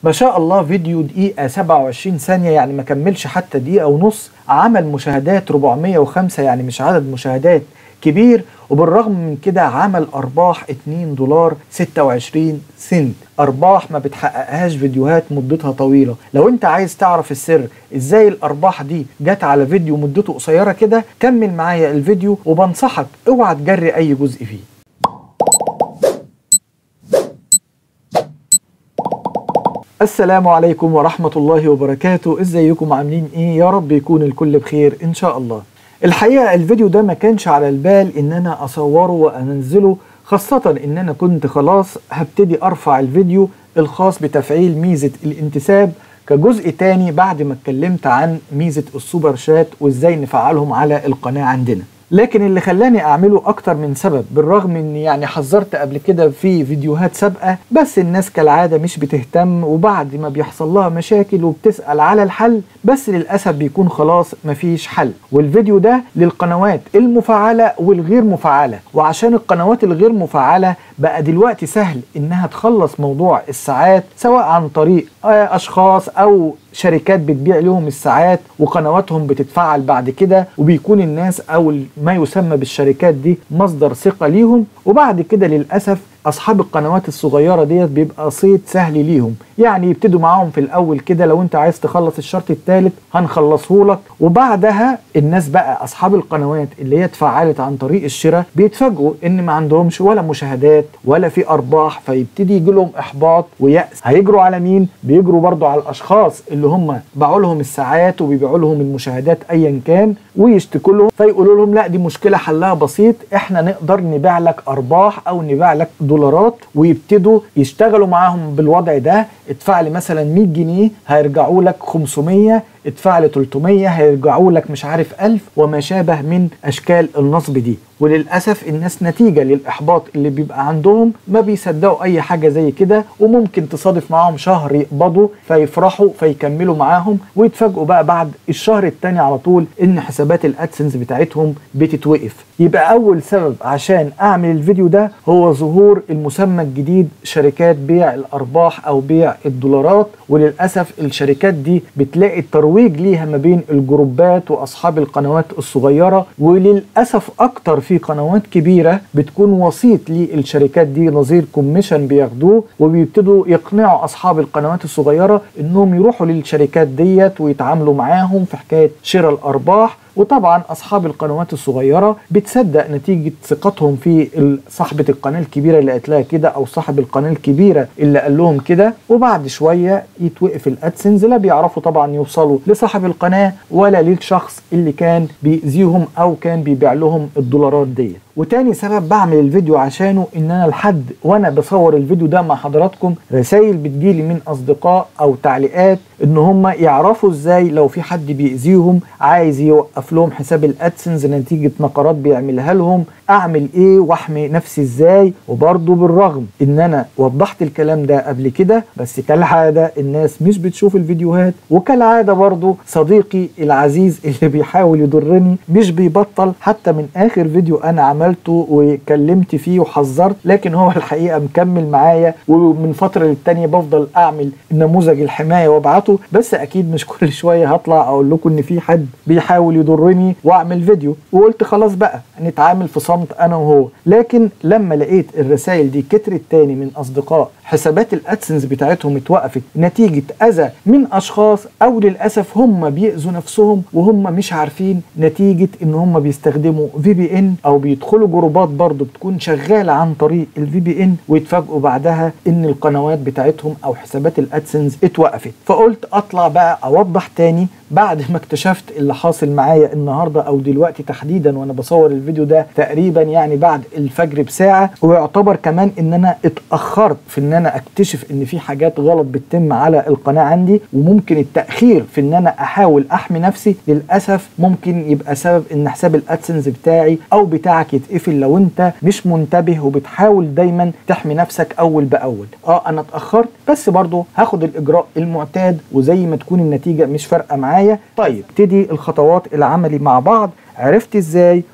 ما شاء الله فيديو دقيقة 27 ثانية يعني ما كملش حتى دقيقة ونص عمل مشاهدات 405 يعني مش عدد مشاهدات كبير وبالرغم من كده عمل ارباح 2 دولار 26 سنت ارباح ما بتحققهاش فيديوهات مدتها طويله لو انت عايز تعرف السر ازاي الارباح دي جت على فيديو مدته قصيره كده كمل معايا الفيديو وبنصحك اوعى تجري اي جزء فيه السلام عليكم ورحمة الله وبركاته ازيكم عاملين ايه يا رب يكون الكل بخير ان شاء الله الحقيقة الفيديو ده ما كانش على البال ان انا اصوره وانزله خاصة ان انا كنت خلاص هبتدي ارفع الفيديو الخاص بتفعيل ميزة الانتساب كجزء تاني بعد ما اتكلمت عن ميزة السوبر شات وازاي نفعلهم على القناة عندنا لكن اللي خلاني اعمله اكتر من سبب بالرغم ان يعني حذرت قبل كده في فيديوهات سابقه بس الناس كالعاده مش بتهتم وبعد ما بيحصل لها مشاكل وبتسال على الحل بس للاسف بيكون خلاص مفيش حل والفيديو ده للقنوات المفعله والغير مفعله وعشان القنوات الغير مفعله بقى دلوقتي سهل انها تخلص موضوع الساعات سواء عن طريق اشخاص او شركات بتبيع لهم الساعات وقنواتهم بتتفعل بعد كده وبيكون الناس او ما يسمى بالشركات دي مصدر ثقه ليهم وبعد كده للاسف اصحاب القنوات الصغيره ديت بيبقى صيد سهل ليهم يعني يبتدوا معاهم في الاول كده لو انت عايز تخلص الشرط الثالث هنخلصه لك وبعدها الناس بقى اصحاب القنوات اللي هي اتفعلت عن طريق الشراء بيتفاجئوا ان ما عندهمش ولا مشاهدات ولا في ارباح فيبتدي يجي لهم احباط ويأس هيجروا على مين بيجروا برضو على الاشخاص اللي هم باعوا لهم الساعات وبيبيعوا لهم المشاهدات ايا كان ويشتكوا لهم فيقولوا لهم لا دي مشكله حلها بسيط احنا نقدر نبيع لك ارباح او نبيع لك دولارات ويبتدوا يشتغلوا معاهم بالوضع ده ادفع لي مثلا 100 جنيه هيرجعوا لك 500 ادفع لي 300 هيرجعوا لك مش عارف 1000 وما شابه من اشكال النصب دي وللاسف الناس نتيجه للاحباط اللي بيبقى عندهم ما بيصدقوا اي حاجه زي كده وممكن تصادف معاهم شهر يقبضوا فيفرحوا فيكملوا معاهم ويتفاجئوا بقى بعد الشهر الثاني على طول ان حسابات الادسنس بتاعتهم بتتوقف يبقى اول سبب عشان اعمل الفيديو ده هو ظهور المسمى الجديد شركات بيع الارباح او بيع الدولارات وللاسف الشركات دي بتلاقي الترويج ليها ما بين الجروبات واصحاب القنوات الصغيره وللاسف اكتر في قنوات كبيره بتكون وسيط للشركات دي نظير كوميشن بياخدوه وبيبتدوا يقنعوا اصحاب القنوات الصغيره انهم يروحوا للشركات ديت ويتعاملوا معاهم في حكايه شراء الارباح وطبعا اصحاب القنوات الصغيره بتصدق نتيجه ثقتهم في صاحبه القناه الكبيره اللي قالت لها كده او صاحب القناه الكبيره اللي قال لهم كده وبعد شويه يتوقف الادسنس لا بيعرفوا طبعا يوصلوا لصاحب القناه ولا للشخص اللي كان بيأذيهم او كان بيبيع لهم الدولارات ديت وتاني سبب بعمل الفيديو عشانه ان انا لحد وانا بصور الفيديو ده مع حضراتكم رسائل بتجيلي من اصدقاء او تعليقات ان هم يعرفوا ازاي لو في حد بيأذيهم عايز يوقف لهم حساب الادسنس نتيجة نقرات بيعملها لهم اعمل ايه واحمي نفسي ازاي وبرضه بالرغم ان انا وضحت الكلام ده قبل كده بس كالعادة الناس مش بتشوف الفيديوهات وكالعادة برضه صديقي العزيز اللي بيحاول يضرني مش بيبطل حتى من اخر فيديو انا عملته وكلمت فيه وحذرت لكن هو الحقيقة مكمل معايا ومن فترة للتانية بفضل اعمل نموذج الحماية وابعته بس اكيد مش كل شوية هطلع اقول لكم ان في حد بيحاول يضرني واعمل فيديو وقلت خلاص بقى نتعامل في صمت انا وهو لكن لما لقيت الرسائل دي كترت تاني من اصدقاء حسابات الادسنس بتاعتهم اتوقفت نتيجة اذى من اشخاص او للاسف هم بيأذوا نفسهم وهم مش عارفين نتيجة ان هم بيستخدموا في بي ان او بيدخلوا جروبات برضو بتكون شغالة عن طريق الفي بي ان ويتفاجئوا بعدها ان القنوات بتاعتهم او حسابات الادسنس اتوقفت فقلت اطلع بقى اوضح تاني بعد ما اكتشفت اللي حاصل معايا النهارده او دلوقتي تحديدا وانا بصور الفيديو ده تقريبا يعني بعد الفجر بساعه ويعتبر كمان ان انا اتاخرت في ان انا اكتشف ان في حاجات غلط بتتم على القناه عندي وممكن التاخير في ان انا احاول احمي نفسي للاسف ممكن يبقى سبب ان حساب الادسنس بتاعي او بتاعك يتقفل لو انت مش منتبه وبتحاول دايما تحمي نفسك اول باول اه انا اتاخرت بس برضه هاخد الاجراء المعتاد وزي ما تكون النتيجه مش فارقه معايا طيب ابتدي الخطوات العملي مع بعض عرفت ازاي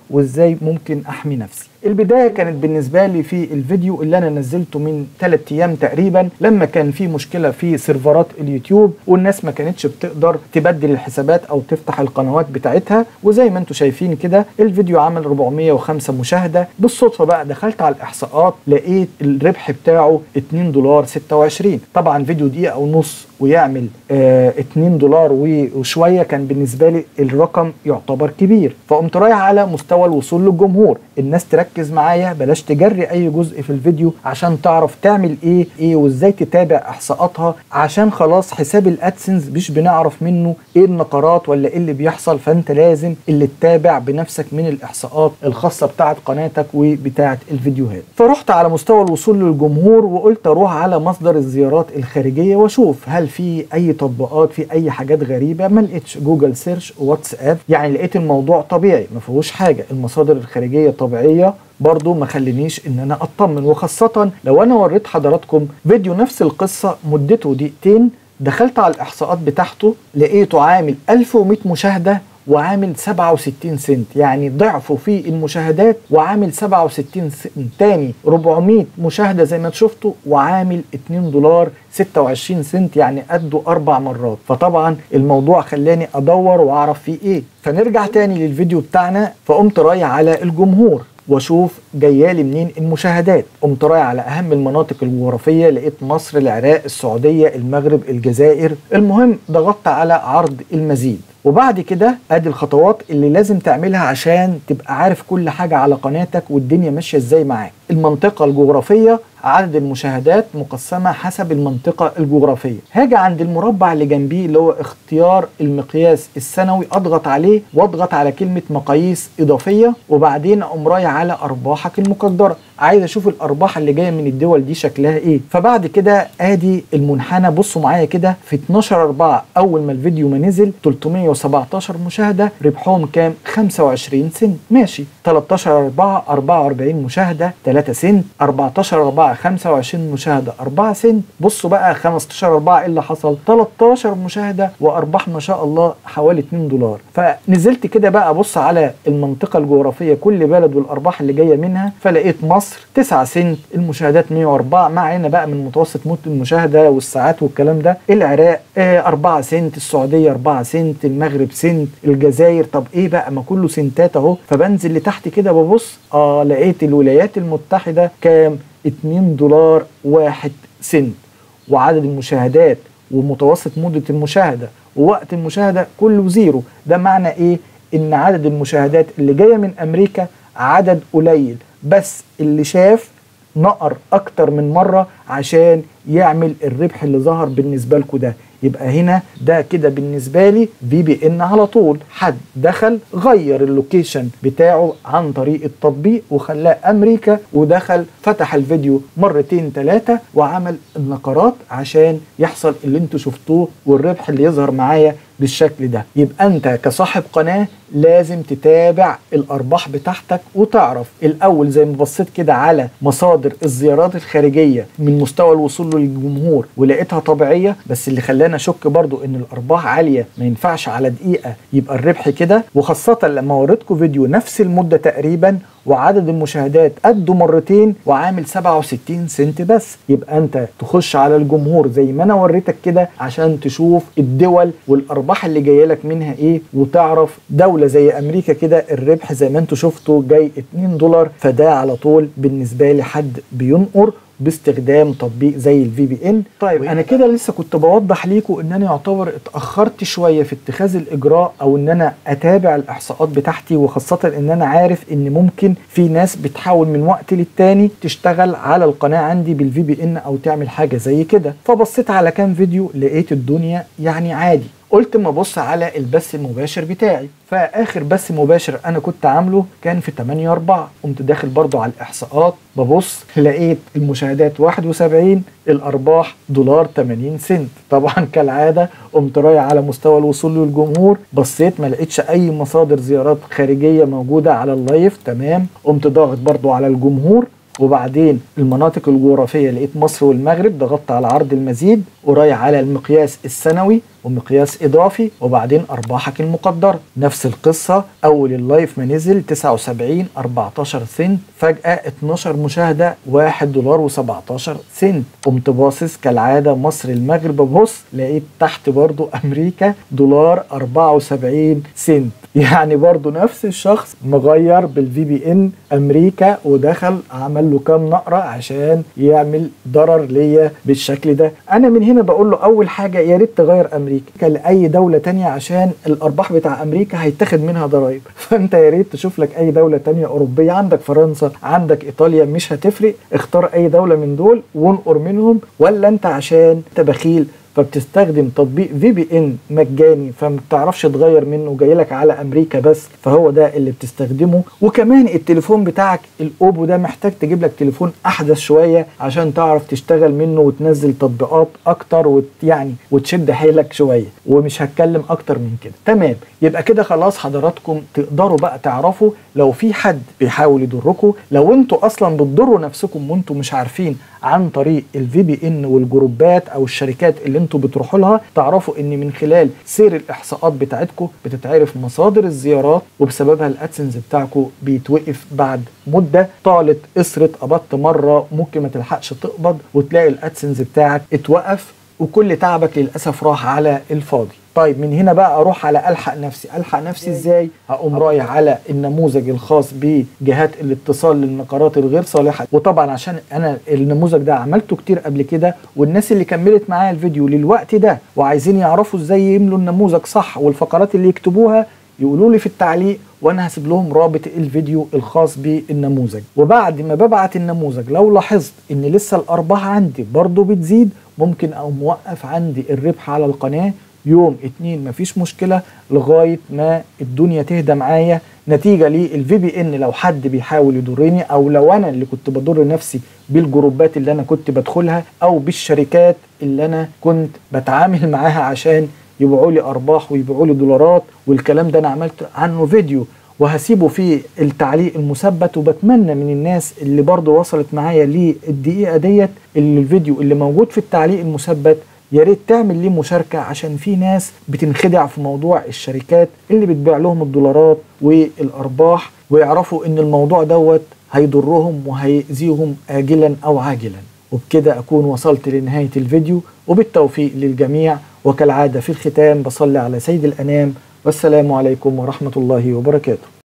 وازاي ممكن احمي نفسي البداية كانت بالنسبة لي في الفيديو اللي أنا نزلته من 3 أيام تقريبا لما كان في مشكلة في سيرفرات اليوتيوب والناس ما كانتش بتقدر تبدل الحسابات أو تفتح القنوات بتاعتها وزي ما انتم شايفين كده الفيديو عمل 405 مشاهدة بالصدفة بقى دخلت على الإحصاءات لقيت الربح بتاعه 2 دولار 26 طبعا فيديو دقيقة ونص ويعمل آه 2 دولار وشويه كان بالنسبه لي الرقم يعتبر كبير فقمت رايح على مستوى الوصول للجمهور الناس تركز معايا بلاش تجري اي جزء في الفيديو عشان تعرف تعمل ايه ايه وازاي تتابع احصاءاتها عشان خلاص حساب الادسنس مش بنعرف منه ايه النقرات ولا ايه اللي بيحصل فانت لازم اللي تتابع بنفسك من الاحصاءات الخاصه بتاعه قناتك وبتاعه الفيديوهات فرحت على مستوى الوصول للجمهور وقلت اروح على مصدر الزيارات الخارجيه واشوف هل في اي تطبيقات في اي حاجات غريبه ما لقيتش جوجل سيرش واتساب يعني لقيت الموضوع طبيعي ما فيهوش حاجه المصادر الخارجيه طبيعيه برضو ما خلينيش ان انا اطمن وخاصة لو انا وريت حضراتكم فيديو نفس القصة مدته دقيقتين دخلت على الاحصاءات بتاعته لقيته عامل 1100 مشاهدة وعامل 67 سنت يعني ضعفه في المشاهدات وعامل 67 سنت تاني 400 مشاهده زي ما شفتوا وعامل 2 دولار 26 سنت يعني قده اربع مرات فطبعا الموضوع خلاني ادور واعرف فيه ايه فنرجع تاني للفيديو بتاعنا فقمت رايح على الجمهور واشوف جايالي منين المشاهدات قمت رايح على اهم المناطق الجغرافيه لقيت مصر العراق السعوديه المغرب الجزائر المهم ضغطت على عرض المزيد وبعد كده ادي الخطوات اللي لازم تعملها عشان تبقى عارف كل حاجه على قناتك والدنيا ماشيه ازاي معاك المنطقه الجغرافيه عدد المشاهدات مقسمة حسب المنطقة الجغرافية هاجي عند المربع اللي جنبيه اللي هو اختيار المقياس السنوي اضغط عليه واضغط على كلمة مقاييس اضافية وبعدين اقوم رايح على ارباحك المقدرة عايز اشوف الارباح اللي جايه من الدول دي شكلها ايه فبعد كده ادي المنحنى بصوا معايا كده في 12 4 اول ما الفيديو ما نزل 317 مشاهده ربحهم كام 25 سنت ماشي 13 4 44 مشاهده 3 سنت 14 4 25 مشاهده 4 سنت بصوا بقى 15 4 ايه اللي حصل 13 مشاهده وارباح ما شاء الله حوالي 2 دولار فنزلت كده بقى ابص على المنطقه الجغرافيه كل بلد والارباح اللي جايه منها فلقيت مصر 9 سنت المشاهدات 104 مع هنا بقى من متوسط مده المشاهده والساعات والكلام ده العراق 4 سنت السعوديه 4 سنت المغرب سنت الجزائر طب ايه بقى ما كله سنتات اهو فبنزل لتحت كده ببص اه لقيت الولايات المتحده كام 2 دولار 1 سنت وعدد المشاهدات ومتوسط مده المشاهده ووقت المشاهده كله زيرو ده معنى ايه ان عدد المشاهدات اللي جايه من امريكا عدد قليل بس اللي شاف نقر اكتر من مره عشان يعمل الربح اللي ظهر بالنسبه لكم ده يبقى هنا ده كده بالنسبه لي في بي ان على طول حد دخل غير اللوكيشن بتاعه عن طريق التطبيق وخلاه امريكا ودخل فتح الفيديو مرتين ثلاثه وعمل النقرات عشان يحصل اللي انتوا شفتوه والربح اللي يظهر معايا بالشكل ده يبقى انت كصاحب قناه لازم تتابع الارباح بتاعتك وتعرف الاول زي ما بصيت كده على مصادر الزيارات الخارجيه من مستوى الوصول للجمهور ولقيتها طبيعيه بس اللي خلاني اشك برضو ان الارباح عاليه ما ينفعش على دقيقه يبقى الربح كده وخاصه لما وريتكم فيديو نفس المده تقريبا وعدد المشاهدات قده مرتين وعامل 67 سنت بس يبقى انت تخش على الجمهور زي ما انا وريتك كده عشان تشوف الدول والارباح اللي جايه لك منها ايه وتعرف دوله زي امريكا كده الربح زي ما انتم شفتوا جاي 2 دولار فده على طول بالنسبه لي حد بينقر باستخدام تطبيق زي الفي بي ان طيب انا كده لسه كنت بوضح ليكم ان انا يعتبر اتاخرت شويه في اتخاذ الاجراء او ان انا اتابع الاحصاءات بتاعتي وخاصه ان انا عارف ان ممكن في ناس بتحاول من وقت للتاني تشتغل على القناه عندي بالفي بي ان او تعمل حاجه زي كده فبصيت على كام فيديو لقيت الدنيا يعني عادي قلت ما ابص على البث المباشر بتاعي فاخر بث مباشر انا كنت عامله كان في 8 4 قمت داخل برضو على الاحصاءات ببص لقيت المشاهدات 71 الارباح دولار 80 سنت طبعا كالعاده قمت رايح على مستوى الوصول للجمهور بصيت ما لقيتش اي مصادر زيارات خارجيه موجوده على اللايف تمام قمت ضاغط برضو على الجمهور وبعدين المناطق الجغرافية لقيت مصر والمغرب ضغطت على عرض المزيد ورايح على المقياس السنوي ومقياس اضافي وبعدين ارباحك المقدره نفس القصه اول اللايف ما نزل 79 14 سنت فجاه 12 مشاهده 1 دولار و17 سنت قمت باصص كالعاده مصر المغرب ببص لقيت تحت برضو امريكا دولار 74 سنت يعني برضو نفس الشخص مغير بالفي بي ان امريكا ودخل عمل له كام نقره عشان يعمل ضرر ليا بالشكل ده انا من هنا بقول له اول حاجه يا ريت تغير امريكا لاي دوله تانية عشان الارباح بتاع امريكا هيتاخد منها ضرائب فانت يا ريت تشوف لك اي دوله تانية اوروبيه عندك فرنسا عندك ايطاليا مش هتفرق اختار اي دوله من دول وانقر منهم ولا انت عشان انت بخيل فبتستخدم تطبيق في بي ان مجاني فما بتعرفش تغير منه جاي لك على امريكا بس فهو ده اللي بتستخدمه وكمان التليفون بتاعك الاوبو ده محتاج تجيب لك تليفون احدث شويه عشان تعرف تشتغل منه وتنزل تطبيقات اكتر وت يعني وتشد حيلك شويه ومش هتكلم اكتر من كده تمام يبقى كده خلاص حضراتكم تقدروا بقى تعرفوا لو في حد بيحاول يضركم لو انتوا اصلا بتضروا نفسكم وانتوا مش عارفين عن طريق الفي بي ان والجروبات او الشركات اللي انتوا بتروحوا لها تعرفوا ان من خلال سير الاحصاءات بتاعتكم بتتعرف مصادر الزيارات وبسببها الادسنس بتاعكم بيتوقف بعد مده طالت قصرت قبضت مره ممكن ما تلحقش تقبض وتلاقي الادسنس بتاعك اتوقف وكل تعبك للاسف راح على الفاضي طيب من هنا بقى اروح على الحق نفسي الحق نفسي ازاي هقوم رايح على النموذج الخاص بجهات الاتصال للنقرات الغير صالحه وطبعا عشان انا النموذج ده عملته كتير قبل كده والناس اللي كملت معايا الفيديو للوقت ده وعايزين يعرفوا ازاي يملوا النموذج صح والفقرات اللي يكتبوها يقولوا لي في التعليق وانا هسيب لهم رابط الفيديو الخاص بالنموذج وبعد ما ببعت النموذج لو لاحظت ان لسه الارباح عندي برضو بتزيد ممكن او موقف عندي الربح على القناه يوم اتنين مفيش مشكلة لغاية ما الدنيا تهدى معايا نتيجة للفي بي ان لو حد بيحاول يضرني او لو انا اللي كنت بضر نفسي بالجروبات اللي انا كنت بدخلها او بالشركات اللي انا كنت بتعامل معاها عشان يبيعوا لي ارباح ويبيعوا لي دولارات والكلام ده انا عملت عنه فيديو وهسيبه في التعليق المثبت وبتمنى من الناس اللي برضو وصلت معايا للدقيقة ديت اللي الفيديو اللي موجود في التعليق المثبت يا ريت تعمل ليه مشاركة عشان في ناس بتنخدع في موضوع الشركات اللي بتبيع لهم الدولارات والأرباح ويعرفوا إن الموضوع دوت هيضرهم وهيأذيهم آجلا أو عاجلا وبكده أكون وصلت لنهاية الفيديو وبالتوفيق للجميع وكالعادة في الختام بصلي على سيد الأنام والسلام عليكم ورحمة الله وبركاته